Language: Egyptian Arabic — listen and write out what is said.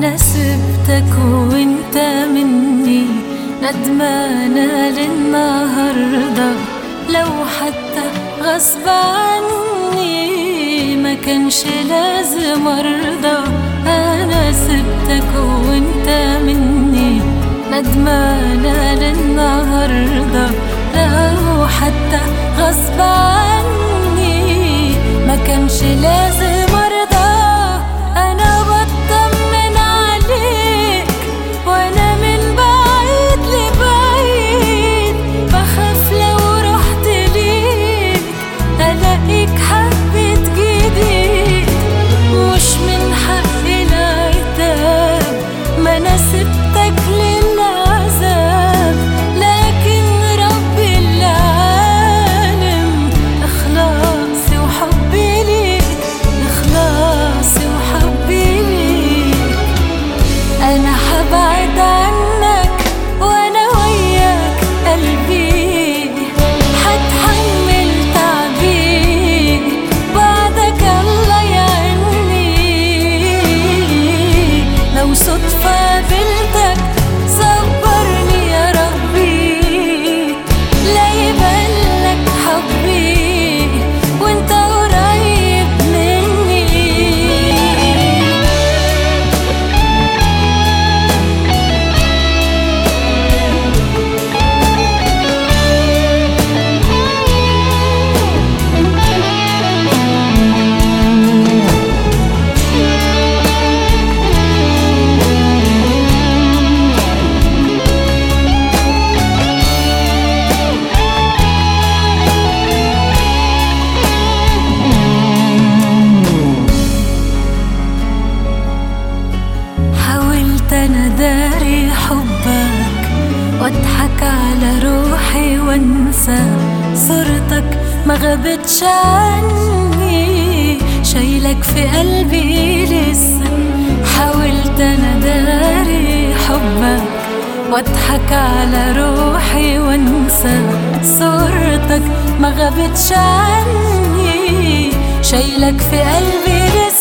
أنا سبتك وانت مني ندمانة للنهاردة لو حتى غصب عني ما كانش لازم أرضى أنا سبتك وانت مني ندمانة للنهاردة لو حتى غصب عني ما كانش لازم أرضى أنا بطمن عليك وأنا من بعيد لبعيد بخاف لو رحت ليك ألاقيك حبيت جديد مش من حقي العتاب ما أنا سبتك للعذاب لكن ربي العالم إخلاصي وحبي ليك إخلاصي وحبي ليك أنا حبعد عنك وأنا وياك قلبي حتحمل تعبي بعدك الله يعني لو صدفة قابلتك صبرني يا ربي لا يبلك حبي وانت قريب مني حاولت انا داري حبك واضحك على روحي وانسى صورتك ما غابتش عني شايلك في قلبي لسه حاولت انا داري حبك واضحك على روحي وانسى صورتك ما غابتش عني شايلك في قلبي لسه